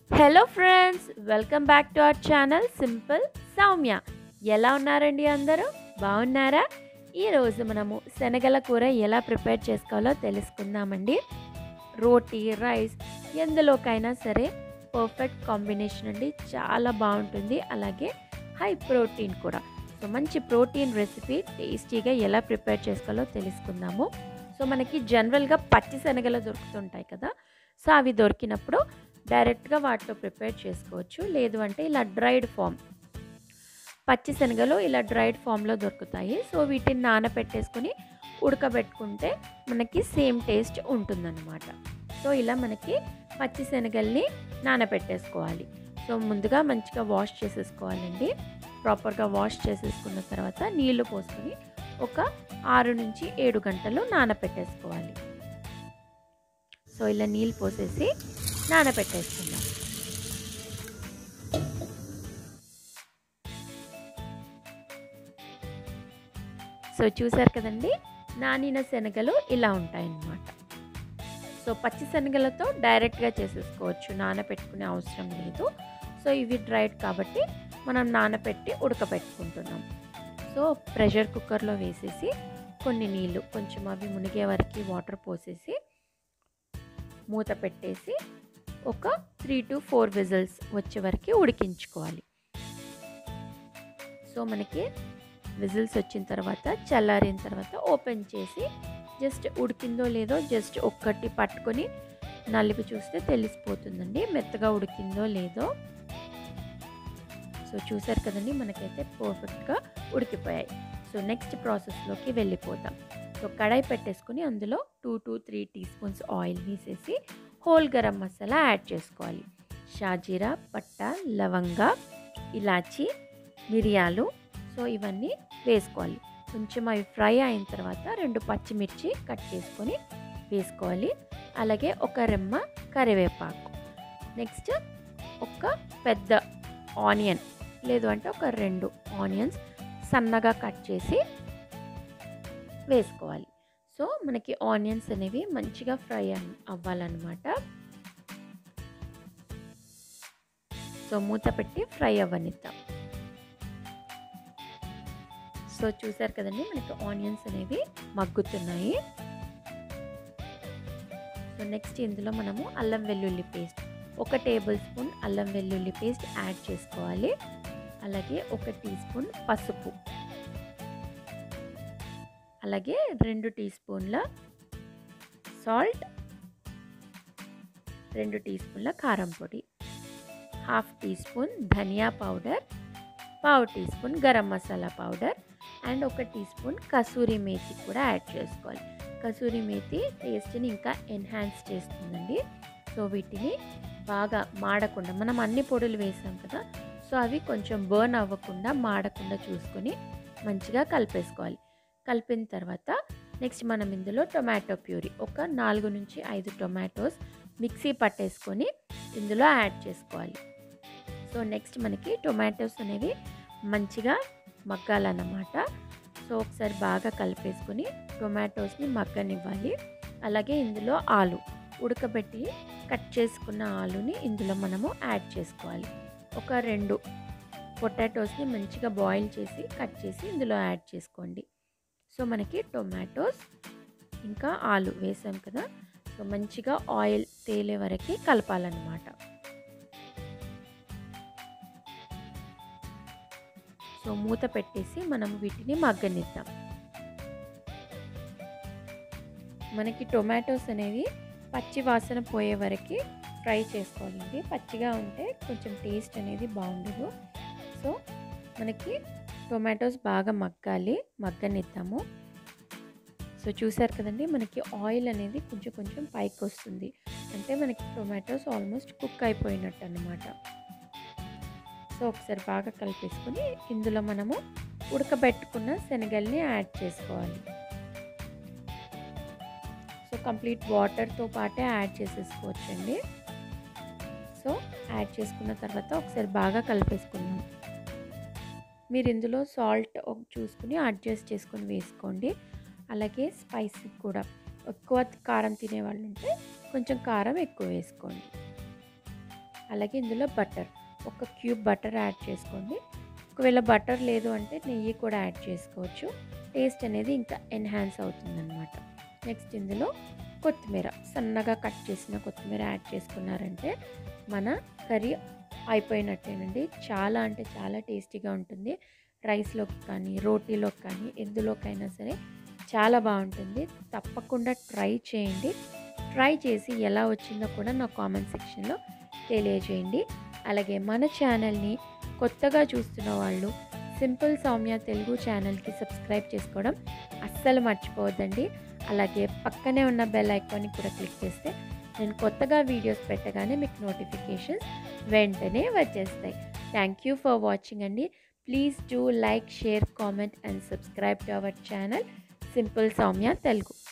hello friends welcome back to our channel simple Soumya ఎలా ఉన్నారండి అందరూ బాగున్నారా ఈరోజు మనము శనగల కూర ఎలా ప్రిపేర్ చేసుకోవాలో తెలుసుకుందామండి రోటీ రైస్ ఎందులోకైనా సరే పర్ఫెక్ట్ కాంబినేషన్ అండి చాలా బాగుంటుంది అలాగే హై ప్రోటీన్ కూడా సో మంచి ప్రోటీన్ రెసిపీ టేస్టీగా ఎలా ప్రిపేర్ చేసుకోవాలో తెలుసుకుందాము సో మనకి జనరల్గా పచ్చి శనగలు దొరుకుతుంటాయి కదా సో అవి దొరికినప్పుడు డైరెక్ట్గా వాటితో ప్రిపేర్ చేసుకోవచ్చు లేదు అంటే ఇలా డ్రైడ్ ఫామ్ పచ్చి శనగలు ఇలా డ్రైడ్ ఫామ్లో దొరుకుతాయి సో వీటిని నానబెట్టేసుకొని ఉడకబెట్టుకుంటే మనకి సేమ్ టేస్ట్ ఉంటుందన్నమాట సో ఇలా మనకి పచ్చి శనగల్ని నానబెట్టేసుకోవాలి సో ముందుగా మంచిగా వాష్ చేసేసుకోవాలండి ప్రాపర్గా వాష్ చేసేసుకున్న తర్వాత నీళ్లు పోసుకొని ఒక ఆరు నుంచి ఏడు గంటలు నానబెట్టేసుకోవాలి సో ఇలా నీళ్ళు పోసేసి నానబెట్టేసుకుందాం సో చూసారు కదండి నానిన శనగలు ఇలా ఉంటాయన్నమాట సో పచ్చి శనగలతో డైరెక్ట్గా చేసేసుకోవచ్చు నానబెట్టుకునే అవసరం లేదు సో ఇవి డ్రైడ్ కాబట్టి మనం నానబెట్టి ఉడకబెట్టుకుంటున్నాం సో ప్రెషర్ కుక్కర్లో వేసేసి కొన్ని నీళ్ళు కొంచెం అవి మునిగే వరకు వాటర్ పోసేసి మూత పెట్టేసి ఒక త్రీ టు ఫోర్ విజిల్స్ వచ్చే వరకు ఉడికించుకోవాలి సో మనకి విజిల్స్ వచ్చిన తర్వాత చల్లారిన తర్వాత ఓపెన్ చేసి జస్ట్ ఉడికిందో లేదో జస్ట్ ఒక్కటి పట్టుకొని నలిపి చూస్తే తెలిసిపోతుందండి మెత్తగా ఉడికిందో లేదో సో చూసారు కదండి మనకైతే పర్ఫెక్ట్గా ఉడికిపోయాయి సో నెక్స్ట్ ప్రాసెస్లోకి వెళ్ళిపోతాం సో కడాయి పెట్టేసుకుని అందులో two to three teaspoons oil వేసేసి హోల్ గరం మసాలా యాడ్ చేసుకోవాలి షాజీరా పట్ట లవంగ ఇలాచి మిరియాలు సో ఇవన్నీ వేసుకోవాలి కొంచెం అవి ఫ్రై అయిన తర్వాత రెండు పచ్చిమిర్చి కట్ చేసుకొని వేసుకోవాలి అలాగే ఒక రెమ్మ కరివేపాకు నెక్స్ట్ ఒక పెద్ద ఆనియన్ లేదు అంటే ఒక రెండు ఆనియన్స్ సన్నగా కట్ చేసి వేసుకోవాలి సో మనకి ఆనియన్స్ అనేవి మంచిగా ఫ్రై అవ్వాలన్నమాట సో మూత పెట్టి ఫ్రై అవ్వనిద్దాం సో చూసారు కదండి మనకి ఆనియన్స్ అనేవి మగ్గుతున్నాయి సో నెక్స్ట్ ఇందులో మనము అల్లం వెల్లుల్లి పేస్ట్ ఒక టేబుల్ స్పూన్ అల్లం వెల్లుల్లి పేస్ట్ యాడ్ చేసుకోవాలి అలాగే ఒక టీ స్పూన్ పసుపు అలాగే రెండు టీ స్పూన్ల సాల్ట్ రెండు టీ స్పూన్ల కారం పొడి హాఫ్ టీ స్పూన్ ధనియా పౌడర్ పావు teaspoon garam masala powder and ఒక టీ స్పూన్ కసూరి మేతి కూడా యాడ్ చేసుకోవాలి కసూరి మేతి టేస్ట్ని ఇంకా ఎన్హాన్స్ చేస్తుందండి సో వీటిని బాగా మాడకుండా మనం అన్ని పొడులు వేసాం కదా సో అవి కొంచెం బర్న్ అవ్వకుండా మాడకుండా చూసుకొని మంచిగా కలిపేసుకోవాలి కలిపిన తర్వాత నెక్స్ట్ మనం ఇందులో టొమాటో ప్యూరీ ఒక నాలుగు నుంచి ఐదు టొమాటోస్ మిక్సీ పట్టేసుకొని ఇందులో యాడ్ చేసుకోవాలి సో నెక్స్ట్ మనకి టొమాటోస్ అనేవి మంచిగా మగ్గాలన్నమాట సో ఒకసారి బాగా కలిపేసుకొని టొమాటోస్ని మగ్గనివ్వాలి అలాగే ఇందులో ఆలు ఉడకబెట్టి కట్ చేసుకున్న ఆలుని ఇందులో మనము యాడ్ చేసుకోవాలి ఒక రెండు పొటాటోస్ని మంచిగా బాయిల్ చేసి కట్ చేసి ఇందులో యాడ్ చేసుకోండి సో మనకి టొమాటోస్ ఇంకా ఆలు వేసాం కదా సో మంచిగా ఆయిల్ తేలే వరకు కలపాలన్నమాట సో మూత పెట్టేసి మనం వీటిని మగ్గనిద్దాం మనకి టొమాటోస్ అనేవి పచ్చి వాసన పోయే వరకు ఫ్రై చేసుకోవాలండి పచ్చిగా ఉంటే కొంచెం టేస్ట్ అనేది బాగుండదు సో మనకి టొమాటోస్ బాగా మగ్గాలి మగ్గనిద్దాము సో చూసారు కదండి మనకి ఆయిల్ అనేది కొంచెం కొంచెం పైకి వస్తుంది అంటే మనకి టొమాటోస్ ఆల్మోస్ట్ కుక్ అయిపోయినట్టు అనమాట సో ఒకసారి బాగా కలిపేసుకొని ఇందులో మనము ఉడకబెట్టుకున్న శనగల్ని యాడ్ చేసుకోవాలి సో కంప్లీట్ వాటర్తో పాటే యాడ్ చేసేసుకోవచ్చండి సో యాడ్ చేసుకున్న తర్వాత ఒకసారి బాగా కలిపేసుకుందాం మీరు ఇందులో సాల్ట్ చూసుకుని అడ్జస్ట్ చేసుకొని వేసుకోండి అలాగే స్పైసీ కూడా ఎక్కువ కారం తినే వాళ్ళు ఉంటే కొంచెం కారం ఎక్కువ వేసుకోండి అలాగే ఇందులో బటర్ ఒక క్యూబ్ బటర్ యాడ్ చేసుకోండి ఒకవేళ బటర్ లేదు అంటే నెయ్యి కూడా యాడ్ చేసుకోవచ్చు టేస్ట్ అనేది ఇంకా ఎన్హాన్స్ అవుతుందన్నమాట నెక్స్ట్ ఇందులో కొత్తిమీర సన్నగా కట్ చేసిన కొత్తిమీర యాడ్ చేసుకున్నారంటే మన కర్రీ అయిపోయినట్టేనండి చాలా అంటే చాలా టేస్టీగా ఉంటుంది రైస్లోకి కానీ రోటీలోకి కానీ ఎందులోకైనా సరే చాలా బాగుంటుంది తప్పకుండా ట్రై చేయండి ట్రై చేసి ఎలా వచ్చిందో కూడా నా కామెంట్ సెక్షన్లో తెలియజేయండి అలాగే మన ఛానల్ని కొత్తగా చూస్తున్న వాళ్ళు సింపుల్ సౌమ్య తెలుగు ఛానల్కి సబ్స్క్రైబ్ చేసుకోవడం అస్సలు మర్చిపోవద్దండి అలాగే పక్కనే ఉన్న బెల్ ఐకాన్ని కూడా క్లిక్ చేస్తే నేను కొత్తగా వీడియోస్ పెట్టగానే మీకు నోటిఫికేషన్స్ వెంటనే వచ్చేస్తాయి థ్యాంక్ యూ ఫర్ వాచింగ్ అండి please do like share comment and subscribe to our channel simple Soumya Telugu